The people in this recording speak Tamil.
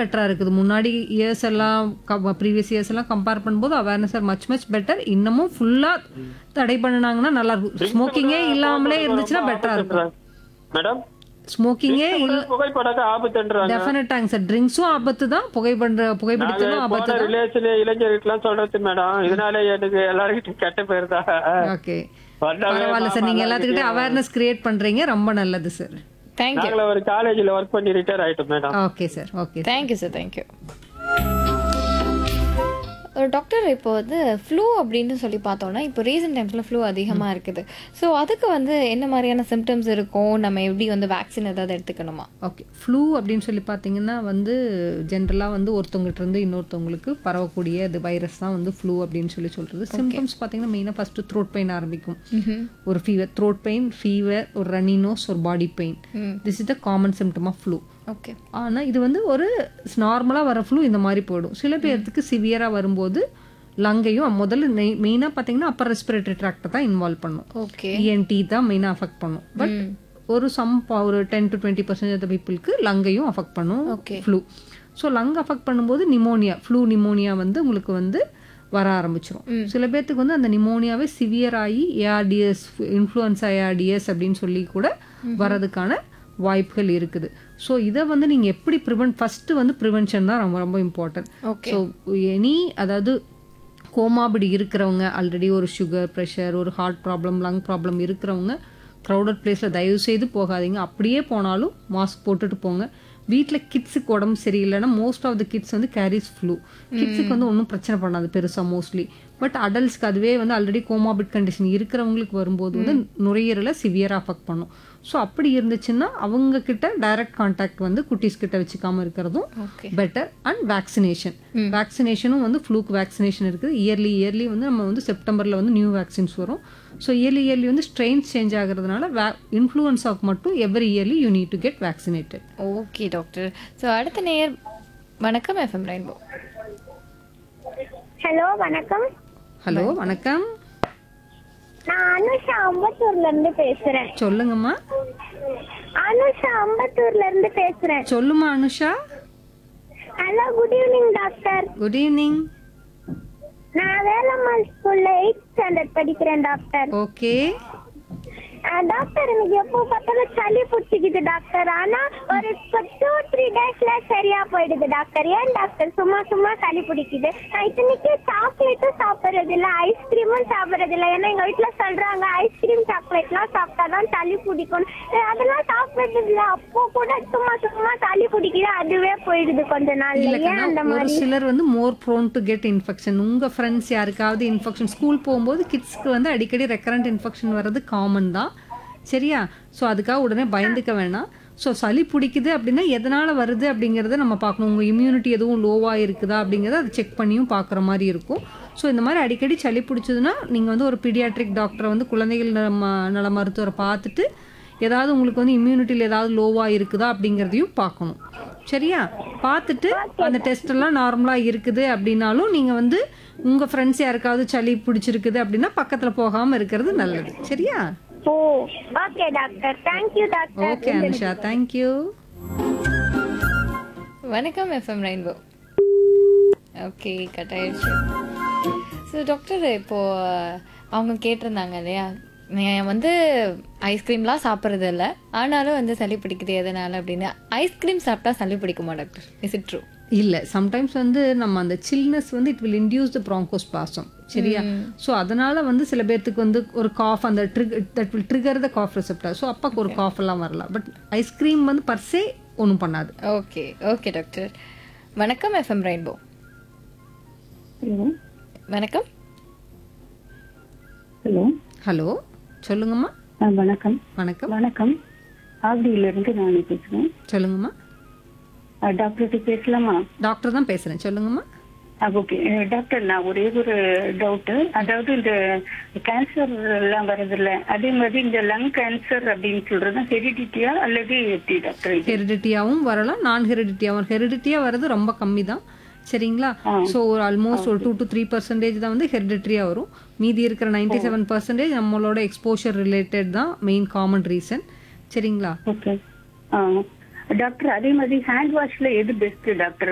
பெட்டரா இருக்குது முன்னாடி இயர்ஸ் எல்லாம் ப்ரீவியஸ் இயர்ஸ் எல்லாம் கம்பேர் பண்ணும்போது awareness are much much better இன்னமும் ஃபுல்லா தடை பண்ணினாங்கன்னா நல்லா இருக்கும் ஸ்மோக்கிங்கே இல்லாமலே இருந்துச்சுன்னா பெட்டரா இருக்கும் மேடம் ஸ்மோக்கிங்கே இல்ல புகைப்படாத ஆபத்துன்றாங்க டெஃபினட்டாங்க சார் ட்ரிங்க்ஸும் ஆபத்து தான் புகைப்பண்ற புகைப்பிடித்தலும் ஆபத்து போன தான் ரிலேஷன் இளைஞர்களுக்கெல்லாம் சொல்றது மேடம் இதனால எனக்கு எல்லாருக்கிட்டும் கெட்ட பேர் தான் ஓகே வந்தாவே பரவாயில்ல சார் நீங்க எல்லாத்துக்கிட்டே அவேர்னஸ் கிரியேட் பண்றீங்க ரொம்ப நல்லது சார் தேங்க்யூ நாங்கள ஒரு காலேஜ்ல ஒர்க் பண்ணி ரிட்டையர் ஆயிட்டோம் madam okay sir okay thank you sir thank you ஒரு டாக்டர் இப்போ வந்து ஃப்ளூ அப்படின்னு சொல்லி பார்த்தோம்னா இப்போ ரீசெண்ட் டைம்ஸில் ஃப்ளூ அதிகமாக இருக்குது ஸோ அதுக்கு வந்து என்ன மாதிரியான சிம்டம்ஸ் இருக்கும் நம்ம எப்படி வந்து வேக்சின் ஏதாவது எடுத்துக்கணுமா ஓகே ஃப்ளூ அப்படின்னு சொல்லி பார்த்தீங்கன்னா வந்து ஜென்ரலாக வந்து ஒருத்தவங்ககிட்ட இருந்து இன்னொருத்தவங்களுக்கு பரவக்கூடிய அது வைரஸ் தான் வந்து ஃப்ளூ அப்படின்னு சொல்லி சொல்கிறது சிம்டம்ஸ் பார்த்தீங்கன்னா மெயினாக ஃபஸ்ட்டு த்ரோட் பெயின் ஆரம்பிக்கும் ஒரு ஃபீவர் த்ரோட் பெயின் ஃபீவர் ஒரு ரன்னி நோஸ் ஒரு body pain this is the common symptom of flu okay ஆனால் இது வந்து ஒரு நார்மலாக வர ஃப்ளூ இந்த மாதிரி போயிடும் சில பேர்த்துக்கு சிவியராக வரும்போது லங்கையும் முதல்ல மெயினாக பார்த்தீங்கன்னா அப்பர் ரெஸ்பிரேட்டரி ட்ராக்டை தான் இன்வால்வ் பண்ணும் ஓகே இஎன்டி தான் மெயினாக அஃபெக்ட் பண்ணும் பட் ஒரு சம் ஒரு ten to twenty percentage of பீப்புளுக்கு லங்கையும் அஃபெக்ட் பண்ணும் Okay. Flu so lung affect பண்ணும்போது நிமோனியா ஃப்ளூ நிமோனியா வந்து உங்களுக்கு வந்து வர ஆரம்பிச்சிரும் சில பேர்த்துக்கு வந்து அந்த நிமோனியாவே சிவியர் ஆகி ஏஆர்டிஎஸ் இன்ஃப்ளூயன்ஸா ஏஆர்டிஎஸ் அப்படின்னு சொல்லி கூட வரதுக்கான வாய்ப்புகள் இருக்குது ஸோ இதை வந்து நீங்கள் எப்படி ப்ரிவென்ட் ஃபஸ்ட்டு வந்து ப்ரிவென்ஷன் தான் ரொம்ப ரொம்ப இம்பார்ட்டன்ட் Okay. ஸோ எனி அதாவது கோமாபிடி இருக்கிறவங்க ஆல்ரெடி ஒரு சுகர் ப்ரெஷர் ஒரு ஹார்ட் ப்ராப்ளம் லங் ப்ராப்ளம் இருக்கிறவங்க க்ரௌடட் பிளேஸில் தயவு செய்து போகாதீங்க அப்படியே போனாலும் மாஸ்க் போட்டுட்டு போங்க வீட்டில் கிட்ஸுக்கு உடம்பு சரியில்லைன்னா மோஸ்ட் ஆஃப் த கிட்ஸ் வந்து கேரிஸ் ஃப்ளூ கிட்ஸுக்கு வந்து ஒன்றும் பிரச்சனை பண்ணாது பெருசாக மோஸ்ட்லி பட் அடல்ட்ஸ்க்கு அதுவே வந்து ஆல்ரெடி கோமாபிட் கண்டிஷன் இருக்கிறவங்களுக்கு வரும்போது வந்து நுரையீரலை சிவியராக அஃபெக்ட் பண்ணும் ஸோ அப்படி இருந்துச்சுன்னா அவங்க கிட்ட டைரக்ட் கான்டாக்ட் வந்து குட்டீஸ் கிட்ட வச்சுக்காம இருக்கிறதும் ஓகே பெட்டர் அண்ட் வேக்சினேஷன் வேக்சினேஷனும் வந்து ஃப்ளூக் வேக்சினேஷன் இருக்குது இயர்லி இயர்லி வந்து நம்ம வந்து செப்டம்பரில் வந்து நியூ வேக்சின்ஸ் வரும் ஸோ இயர்லி இயர்லி வந்து ஸ்ட்ரெயின்ஸ் சேஞ்ச் ஆகுறதுனால வே இன்ஃப்ளூயன்ஸாக்கு மட்டும் every yearly you need to get vaccinated okay doctor so அடுத்த நேயர் வணக்கம் எஃப்எம் ரெயின்போ ஹலோ வணக்கம் ஹலோ வணக்கம் நான் அனுஷா அம்பத்தூர்ல இருந்து பேசுறேன் சொல்லுங்கம்மா அனுஷா அம்பத்தூர்ல இருந்து பேசுறேன் சொல்லுமா Anusha hello good evening doctor good evening நான் வேலம்மாள் ஸ்கூல்ல எயிட் ஸ்டாண்டர்ட் படிக்கிறேன் டாக்டர் ஓகே அஹ், டாக்டர் எனக்கு எப்போ பார்த்தாலும் சளி பிடிச்சிக்குது டாக்டர் ஆனா ஒரு டூ த்ரீ டேஸ்ல சரியா போயிடுது டாக்டர் ஏன் டாக்டர் சும்மா சும்மா சளி பிடிக்குது நான் இத்தனைக்கு சாக்லேட்டும் சாப்பிடுறது இல்ல ஐஸ்கிரீமும் சாப்பிடுறது இல்ல ஏன்னா எங்க வீட்டுல சொல்றாங்க ஐஸ்கிரீம் சாக்லேட்லாம் சாப்பிட்டாதான் சளி பிடிக்கும் அஹ், அதெல்லாம் சாப்பிடுறது இல்ல அப்போ கூட சும்மா சும்மா சளி பிடிக்குது அதுவே போயிடுது கொஞ்ச நாள்ல இல்ல ஏன் அந்த கண்ணா, ஒரு மாதிரி சிலர் வந்து more prone to get infection உங்க ஃப்ரெண்ட்ஸ் யாருக்காவது இன்ஃபெக்ஷன் ஸ்கூல் போகும்போது கிட்ஸ்க்கு வந்து அடிக்கடி ரெக்கரண்ட் இன்ஃபெக்ஷன் வர்றது காமன் தான் சரியா ஸோ அதுக்காக உடனே பயந்துக்க வேணாம் ஸோ சளி பிடிக்குது அப்படின்னா எதனால வருது அப்படிங்கிறத நம்ம பார்க்கணும் உங்கள் இம்யூனிட்டி எதுவும் லோவாக இருக்குதா அப்படிங்கிறத அதை செக் பண்ணியும் பார்க்குற மாதிரி இருக்கும் ஸோ இந்த மாதிரி அடிக்கடி சளி பிடிச்சதுன்னா நீங்கள் வந்து ஒரு பீடியாட்ரிக் டாக்டரை வந்து குழந்தைகள் நல ம- நல மருத்துவரை பார்த்துட்டு ஏதாவது உங்களுக்கு வந்து இம்யூனிட்டியில் ஏதாவது லோவாக இருக்குதா அப்படிங்கிறதையும் பார்க்கணும் சரியா பார்த்துட்டு அந்த டெஸ்ட் எல்லாம் நார்மலாக இருக்குது அப்படின்னாலும் நீங்கள் வந்து உங்கள் ஃப்ரெண்ட்ஸ் யாருக்காவது சளி பிடிச்சிருக்குது அப்படின்னா பக்கத்தில் போகாமல் இருக்கிறது நல்லது சரியா oh okay doctor thank you doctor okay Anusha thank you வணக்கம் எஃப்எம் ரெயின்போ ஓகே கட் ஆயிடுச்சு ஸோ டாக்டர் இப்போ அவங்க கேட்டிருந்தாங்க இல்லையா நான் வந்து ஐஸ்கிரீம்லாம் சாப்பிட்றது இல்லை ஆனாலும் வந்து சளி பிடிக்குது எதனால அப்படின்னு ஐஸ்கிரீம் சாப்பிட்டா சளி பிடிக்குமா டாக்டர் இஸ் இட் ட்ரூ இல்லை சம்டைம்ஸ் வந்து நம்ம அந்த சில்னஸ் வந்து it will induce the bronchospasm சரியா ஸோ அதனால வந்து சில பேர்த்துக்கு வந்து ஒரு காஃப் அந்த trick that will trigger the cough receptor so அப்போ ஒரு காஃப் எல்லாம் வரலாம் பட் ஐஸ்கிரீம் வந்து பர்சே ஒன்றும் பண்ணாது ஓகே ஓகே டாக்டர் வணக்கம் எஃப்எம் ரெயின்போ ஹலோ வணக்கம் ஹலோ ஹலோ சொல்லுங்கம்மா ஆ, வணக்கம் வணக்கம் வணக்கம் ஆவடியிலிருந்து நான் பேசுறேன் சொல்லுங்கம்மா ஆ, டாக்டர்கிட்ட பேசலாமா டாக்டர் தான் பேசுகிறேன் சொல்லுங்கம்மா ஆ, ஓகே அஹ், டாக்டர் நான் ஒரே ஒரு டவுட் அதாவது இந்த கேன்சர் எல்லாம் வருது இல்ல அதே மாதிரி இந்த லங் கேன்சர் அப்படின்னு சொல்றது ஹெரிடிட்டியா அல்லது எப்படி டாக்டர் இது ஹெரிடிட்டியாவும் வரலாம் நான் ஹெரிடிட்டியாவும் ஹெரிடிட்டியாக வர்றது ரொம்ப கம்மி தான் சரிங்களா ஸோ ஒரு ஆல்மோஸ்ட் ஒரு டூ டு த்ரீ பர்சன்டேஜ் தான் வந்து ஹெரிடிட்ரியாக வரும் மீதி இருக்கிற நைன்டி செவன் பர்சன்டேஜ் நம்மளோட எக்ஸ்போஷர் ரிலேட்டட் தான் மெயின் காமன் ரீசன் சரிங்களா ஓகே டாக்டர் அதே மாதிரி ஹேண்ட் வாஷ்ல எது பெஸ்ட் டாக்டர்